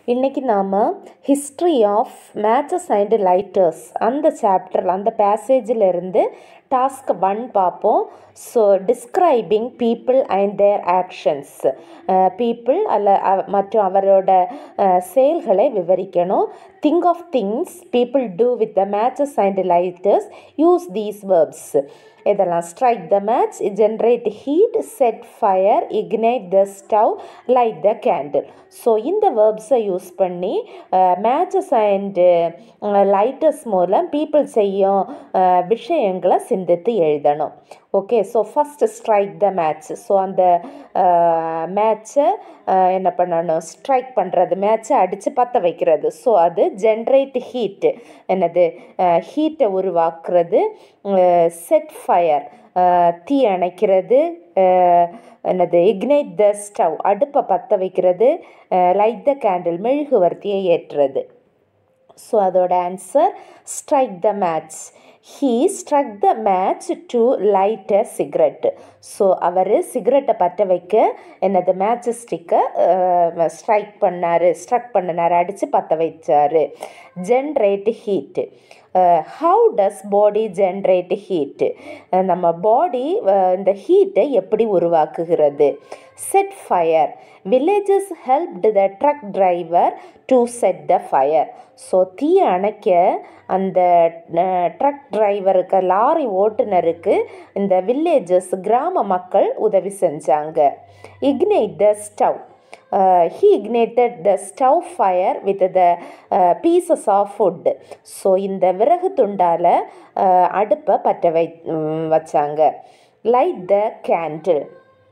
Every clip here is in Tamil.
இன்றைக்கி நாம் history of matches and lighters அந்த சாப்டரில் அந்த பேசேஜில் இருந்து டாஸ்க் ஒன் பார்ப்போம் so describing people and their actions people அல்ல அவ- மற்றும் அவரோட அஹ், செயல்களை விவரிக்கணும் think of things people do with the matches and lighters use these verbs இதெல்லாம் strike the match generate heat set fire ignite the stove light the candle so இந்த வேர்ப்ஸை யூஸ் பண்ணி மேட்சஸ் அண்டு லைட்டர்ஸ் மூலம் பீப்புள் செய்யும் அஹ், விஷயங்களை சிந்தித்து எழுதணும் okay so first strike the match so அந்த மேட்ச்சை என்ன பண்ணணும் ஸ்ட்ரைக் பண்ணுறது மேட்ச்சை அடித்து பற்ற வைக்கிறது ஸோ அது ஜென்ரேட் ஹீட்டு என்னது ஹீட்டை உருவாக்குறது செட் ஃபயர் தீ அணைக்கிறது அஹ், என்னது இக்னைட் த ஸ்டவ் அடுப்பை பற்ற வைக்கிறது லைட் த கேண்டில் மெழுகுவர்த்தியை ஏற்றுறது ஸோ அதோட answer strike the match he struck the match to light a cigarette so அவர் சிகரெட்டை பற்ற வைக்க என்னது மேட்ச் ஸ்டிக்கை ஸ்ட்ரைக் பண்ணார் ஸ்ட்ரக் பண்ணினார் அடித்து பற்ற வச்சார் generate heat how does body generate heat நம்ம பாடி இந்த ஹீட்டை எப்படி உருவாக்குகிறது set fire villages helped the truck driver to set the fire so தீயை அணைக்க அந்த ட்ரக் டிரைவருக்கு லாரி ஓட்டுநருக்கு இந்த வில்லேஜஸ் கிராம மக்கள் உதவி செஞ்சாங்க ignite the stove he ignited the stove fire with the pieces of food so இந்த விறகு துண்டால் அடுப்பை பற்ற வை ம், வச்சாங்க light the candle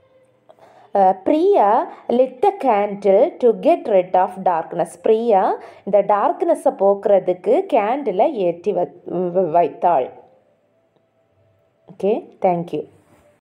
Priya lit the candle to get rid of darkness Priya இந்த டார்க்னஸை போக்குறதுக்கு கேண்டிலை ஏற்றி வ வைத்தாள் ஓகே தேங்க்யூ